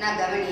நல்லா கவனி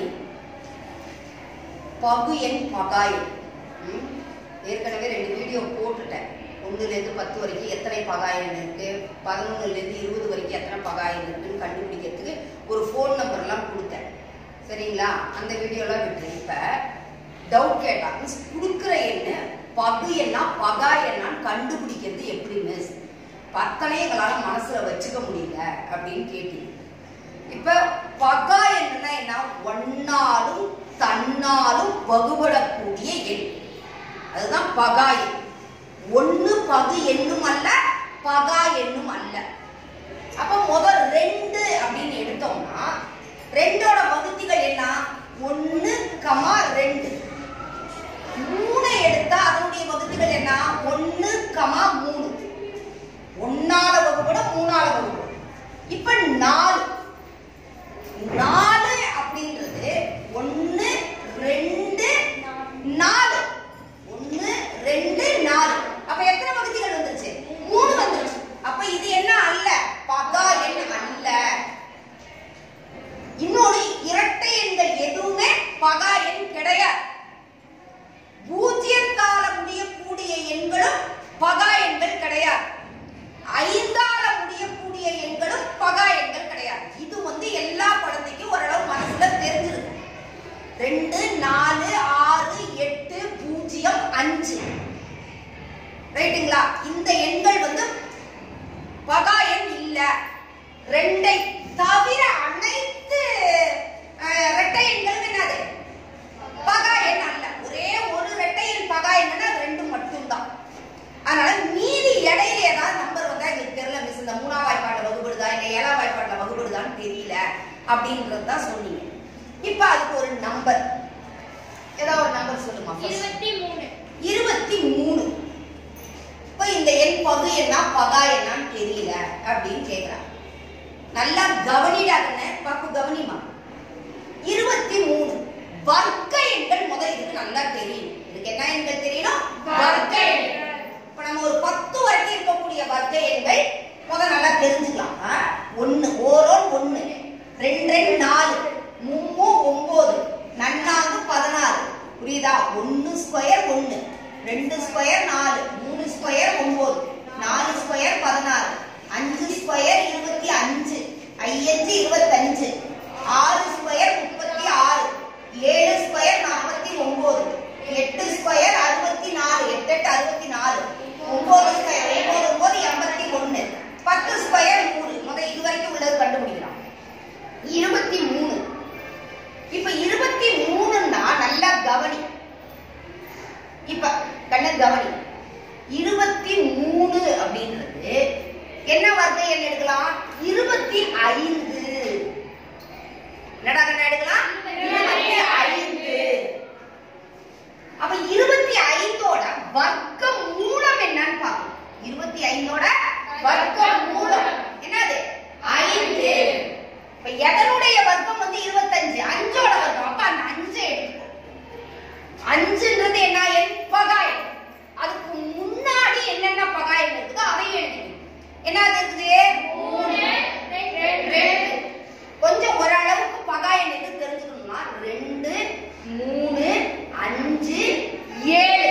பகு எண் பகாயம் ம்? ஏற்கனவே ரெண்டு வீடியோ போட்டுட்டேன் ஒன்றுலேருந்து பத்து வரைக்கும் எத்தனை பகாயம் இருக்கு பதினொன்றுலேருந்து இருபது வரைக்கும் எத்தனை பகாயம் இருக்குன்னு கண்டுபிடிக்கிறதுக்கு ஒரு ஃபோன் நம்பர்லாம் கொடுத்தேன் சரிங்களா அந்த வீடியோலாம் விட்டு இப்போ டவுட் கேட்டா மிஸ் கொடுக்குற எண்ணு பகு எண்ணா பகா எண்ணான்னு கண்டுபிடிக்கிறது எப்படி மிஸ் பத்தனை எங்களால் மனசுல வச்சுக்க முடியல அப்படின்னு கேட்டீங்க இப்ப பகா எண்ணா என்ன ஒன்னாலும் தன்னாலும் வகுபடக்கூடிய எண் அதுதான் பகா எண் ஒண்ணு பகு எண்ணும் அல்ல பகா எண்ணும் அல்ல அப்ப முதல் ரெண்டு அப்படின்னு எடுத்தோம்னா ரெண்டோட வகுத்திகள் என்ன ஒண்ணு கமா ரெண்டு மூணு எடுத்தா அதனுடைய வகுத்திகள் என்ன ஒண்ணு கமா மூணு ஒன்னால வகுப்படும் மூணால வகுப்படும் இப்ப நாலு நாலு அப்படின்றது ஒண்ணு ரெண்டு நாலு ஒண்ணு ரெண்டு நாலு அப்ப எத்தனை வகுதிகள் வந்துருச்சு மூணு வந்துருச்சு அப்ப இது என்ன அல்ல பகா எண் அல்ல இன்னொரு இரட்டை எண்கள் எதுவுமே பகா எண் கிடையாது பூஜ்ஜியத்தால முடியக்கூடிய எண்களும் பகா எண்கள் கிடையாது ஐந்தால முடியக்கூடிய எண்களும் பகா எண்கள் கிடையாது இது வந்து எல்லா குழந்தைக்கும் ஓரளவு மனசுல தெரிஞ்சிருக்கு ரெண்டு நாலு ஆறு எட்டு பூஜ்ஜியம் அஞ்சு ரைட்டுங்களா இந்த எண்கள் வந்து பகா எண் இல்ல ரெண்டை தவிர அனைத்து அஹ், இரட்டை எண்களும் என்னது பகா எண் அல்ல ஒரே ஒரு இரட்டை எண் பகா எண்ணுன்னா அது ரெண்டு மட்டும்தான் அதனால மீதி இடையில ஏதாவது நம்பர் வந்தா எங்களுக்கு தெரியல மிஸ் இந்த மூணாம் வாய்ப்பாட்டுல வகுப்படுதா இல்ல ஏழாம் வாய்ப்பாட்டுல வகுப்படுதான்னு தெரியல அப்படின்றது தான் சொன்னீங்க இப்ப அதுக்கு ஒரு நம்பர் ஏதாவது ஒரு நம்பர் சொல்லுமா first. இருபத்தி மூணு இருபத்தி மூணு இப்ப இந்த எண் பகு என்ன பகா என்னன்னு தெரியல அப்படின்னு கேக்குறாங்க நல்லா கவனிடாதுன்னு பாப்பு கவனிமா இருபத்தி மூணு வர்க்க எண்கள் முதல் இதுக்கு நல்லா தெரியும் இதுக்கு என்ன எண்கள் தெரியணும் வர்க்க எண்கள் இப்ப நம்ம ஒரு பத்து வரைக்கும் இருக்கக்கூடிய வர்க்க எண்கள் முதல் நல்லா தெரிஞ்சுக்கலாம் ஆ? ஒண்ணு ஓரோன் ஒண்ணு ரெண்டு ரெண்டு நாலு மூணு ஒன்பது நன்னாங்கு பதினாறு புரியுதா ஒன்னு ஸ்கொயர் ஒண்ணு ரெண்டு ஸ்கொயர் நாலு மூணு ஸ்கொயர் ஒன்பது நாலு ஸ்கொயர் பதினாறு அஞ்சு ஸ்கொயர் இருபத்தி அஞ்சு ஐயஞ்சு இருபத்தஞ்சு ஆறு ஸ்கொயர் முப்பத்தி ஆறு ஏழு ஸ்கொயர் நாற்பத்தி ஒன்பது எட்டு ஸ்கொயர் அறுபத்தி நாலு எட்டு எட்டு அறுபத்தி நாலு ஒன்பது ஸ்கொயர் ஒன்பது ஒன்பது எண்பத்தி ஒண்ணு பத்து ஸ்கொயர் நூறு முதல் இது வரைக்கும் உள்ளது கண்டுபிடிக்கலாம் இருபத்தி மூணு இப்ப இருபத்தி மூணுன்னா நல்லா கவனி இப்ப கண்ண கவனி இருபத்தி மூணு அப்படின்றது என்ன வர்க்க எண் எடுக்கலாம் இருபத்தி ஐந்து என்னடா கண்ணா எடுக்கலாம் இருபத்தி ஐந்து அப்ப இருபத்தி ஐந்தோட வர்க்க மூலம் என்னன்னு பார்க்கணும் இருபத்தி ஐந்தோட வர்க்க மூலம் என்னது ஐந்து இப்ப எதனுடைய வர்க்கம் வந்து இருபத்தஞ்சு அஞ்சோட வர்க்கம் அப்ப அந்த அஞ்சு எடுத்துக்கோ அஞ்சுன்றது என்ன எண் பகாயம் அதுக்கு முன்னாடி என்னென்ன பகாயம் இருக்குதோ அதையும் எழுதிக்கணும் என்ன அது இருக்குது மூணு ரெண்டு ரெண்டு கொஞ்சம் ஓரளவுக்கு பகாயம் எது தெரிஞ்சுக்கணும்னா ரெண்டு மூணு அஞ்சு ஏழு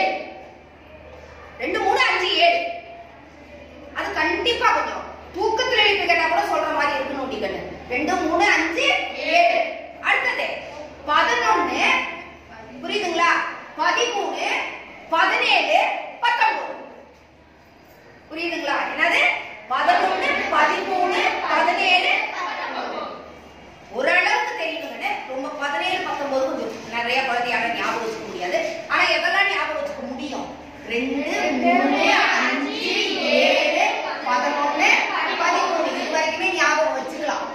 ரெண்டு மூணு அஞ்சு ஏழு அது கண்டிப்பா கொஞ்சம் தூக்கத்துல எழுப்பி கேட்டா கூட சொல்ற மாதிரி இருக்கணும் டி கண்ணு ரெண்டு மூணு அஞ்சு ஏழு அடுத்தது பதினொன்னு புரியுதுங்களா பதிமூணு பதினேழு பத்தொன்பது புரியுதுங்களா என்னது பதினொன்னு பதிமூணு பதினேழு ஓரளவுக்கு தெரியணுங்கன்னு ரொம்ப பதினேழு பத்தொன்பது கொஞ்சம் நிறைய குழந்தையால ஞாபகம் வச்சுக்க முடியாது ஆனா எதெல்லாம் ஞாபகம் வச்சுக்க முடியும் ரெண்டு மூணு அஞ்சு ஏழு பதினொன்னு பதிமூணு இது வரைக்குமே ஞாபகம் வச்சுக்கலாம்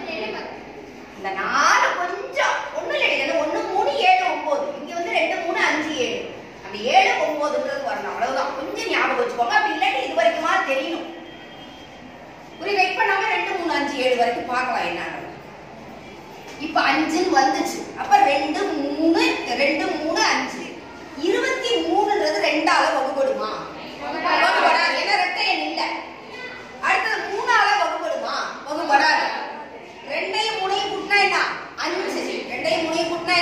இந்த நாலு கொஞ்சம் ஒண்ணு இல்லை ஒண்ணு மூணு ஏழு ஒன்பது இங்க வந்து ரெண்டு மூணு அஞ்சு ஏழு அந்த ஏழு ஒன்பதுன்றது வரணும் அவ்வளவுதான் கொஞ்சம் ஞாபகம் வச்சுக்கோங்க அப்படி இல்லாட்டி இது வரைக்குமா தெரியணும் புரியுதா இப்ப நம்ம ரெண்டு மூணு அஞ்சு ஏழு வரைக்கும் பார்க்கலாம் என்ன இப்ப அஞ்சுன்னு வந்துச்சு அப்ப ரெண்டு மூணு ரெண்டு மூணு அஞ்சு இருபத்தி மூணுன்றது ரெண்டால வகுப்படுமா வகுப்படாது ஏன்னா ரெட்டை எண் இல்ல அடுத்தது மூணால வகுப்படுமா வகுப்படாது ரெண்டையும் மூணையும் கூட்டினா என்ன அஞ்சு ரெண்டையும்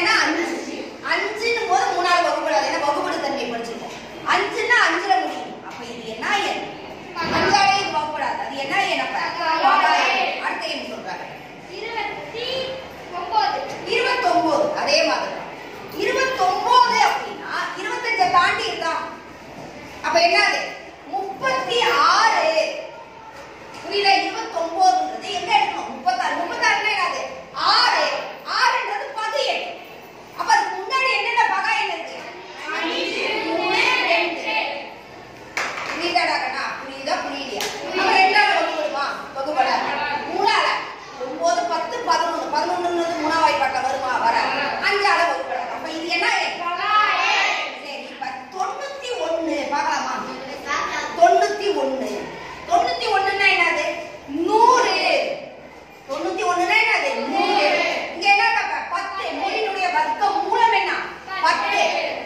ஏன்னா அஞ்சு அஞ்சுன்னு போது மூணாவது வகுப்படாது ஏன்னா வகுப்படு தன்மை படிச்சிருக்கோம் அஞ்சுன்னா அஞ்சுல முடியும் அப்ப இது என்ன எண் அஞ்சாலே இது வகுப்படாது அது என்ன எண் அப்ப பகா எண். அடுத்த எண் சொல்றாங்க இருபத்தி ஒன்பது இருபத்தொன்பது அதே மாதிரி இருபத்தொன்பது அப்படின்னா இருபத்தஞ்ச தாண்டி இருக்கான் அப்ப என்னது முப்பத்தி ஆறு புரியல இருபத்தொன்பதுன்றது எங்க எடுக்கணும் முப்பத்தாறு முப்பத்தாறுனா என்னது ஆறு ஆறுன்றது பகு எண் அப்ப அதுக்கு முன்னாடி என்னென்ன பகா எண் இருக்கு அஞ்சு, மூணு, ரெண்டு. புரியுதாடா கண்ணா புரியுதா புரியலையா அப்ப ரெண்டால வகுப்படுமா வகுப்படாது மூணால ஒன்பது பத்து பதினொன்னு பதினொன்னு மூணாவாய் பாட்டில் வருமா வர அஞ்சால வகுப்படாது அப்ப இது என்ன எண்? சரி இப்ப தொண்ணூத்தி ஒண்ணு பார்க்கலாமா தொண்ணூத்தி ஒண்ணு தொண்ணூத்தி ஒண்ணுன்னா என்னது நூறு தொண்ணூத்தி ஒண்ணுன்னா என்னது நூறு இங்க என்ன தப்ப பத்து நூறினுடைய வர்க்க மூலம் என்ன பத்து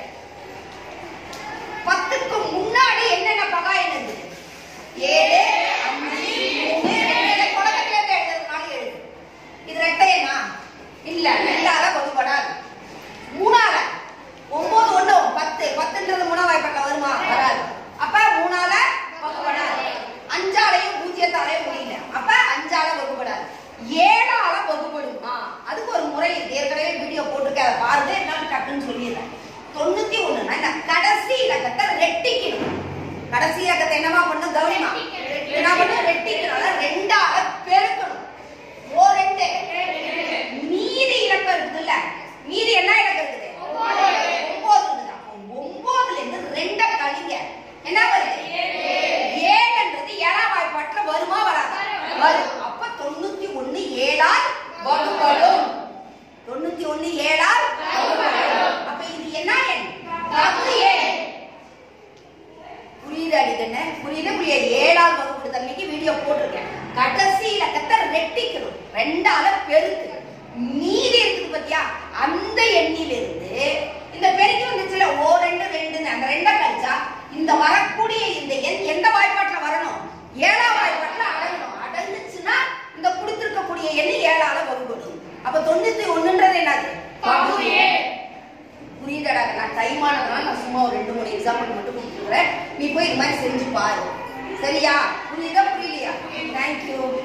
பத்துக்கு முன்னாடி என்னென்ன பகா என்னது ஏழு அஞ்சு மூணு ரெண்டு தொடக்கத்துல இருந்து எழுதுறதுனால எழுது இது ரெட்டையனா இல்ல ரெண்டால வகுப்படாது மூணால ஒன்பது ஒண்ணு பத்து பத்துன்றது மூணாவாய் பக்கம் வருமா வராது அப்ப மூணால வகுப்படாது அஞ்சாலையும் பூஜ்ஜியத்தாலையும் முடியல அப்ப அஞ்சால வகுப்படாது ஏழால வகுப்படுமா அதுக்கு ஒரு முறை இருக்கு ஏற்கனவே வீடியோ போட்டிருக்கேன் அதை பாருங்க என்னன்னு டக்குன்னு சொல்லிடுறேன் தொண்ணூத்தி ஒண்ணுனா இந்த கடைசி இலக்கத்தை ரெட்டிக்கணும் கடைசி இலக்கத்தை என்னமா பண்ணும் கவனிமா என்ன பண்ணும் ரெட்டிக்கணும் அதாவது ரெண்டால பெருக்கணும் ஓ ரெண்டு மீதி இலக்கம் இருக்குல்ல மீதி என்ன இலக்கம் இருக்குது ஒன்பது இருக்குதா? ஒன்பதுல இருந்து ரெண்ட கழிங்க என்ன வருது ஏழுன்றது ஏழாம் வாய்ப்பாட்டுல வருமா வராதா வரும் அப்ப தொண்ணூத்தி ஒண்ணு ஏழால் வகுப்படும் தொண்ணூத்தி ஒண்ணு ஏழால் வகுப்படும் அப்ப இது என்ன எண் பத்து எண் புரியுது அடிக்கண்ணே புரியுது புரியுது ஏழாவது வகுப்பு தன்மைக்கு வீடியோ போட்டிருக்கேன் கடைசி இலக்கத்தை ரெட்டிக்கணும் ரெண்டால பெருக்கு மீதி இருக்குது பாத்தியா அந்த எண்ணிலிருந்து இந்த பெருக்கி வந்துச்சுல ஓ ரெண்டு ரெண்டுன்னு அந்த ரெண்டை கழிச்சா இந்த வரக்கூடிய இந்த எண் எந்த வாய்ப்பாட்டுல வரணும் ஏழாம் வாய்ப்பாட்டுல அடங்கணும் அடங்குச்சுன்னா இந்த கொடுத்திருக்கக்கூடிய எண் ஏழால வகுப்படும் அப்ப தொண்ணூத்தி ஒண்ணுன்றது என்னது பகு எண். புரியுதாடா நான் டைம் ஆனதுனால நான் சும்மா ஒரு ரெண்டு மூணு எக்ஸாம்பிள் மட்டும் கொடுத்துருக்குறேன் நீ போய் இது மாதிரி செஞ்சு பாரு சரியா புரியுதா புரியலையா தேங்க்யூ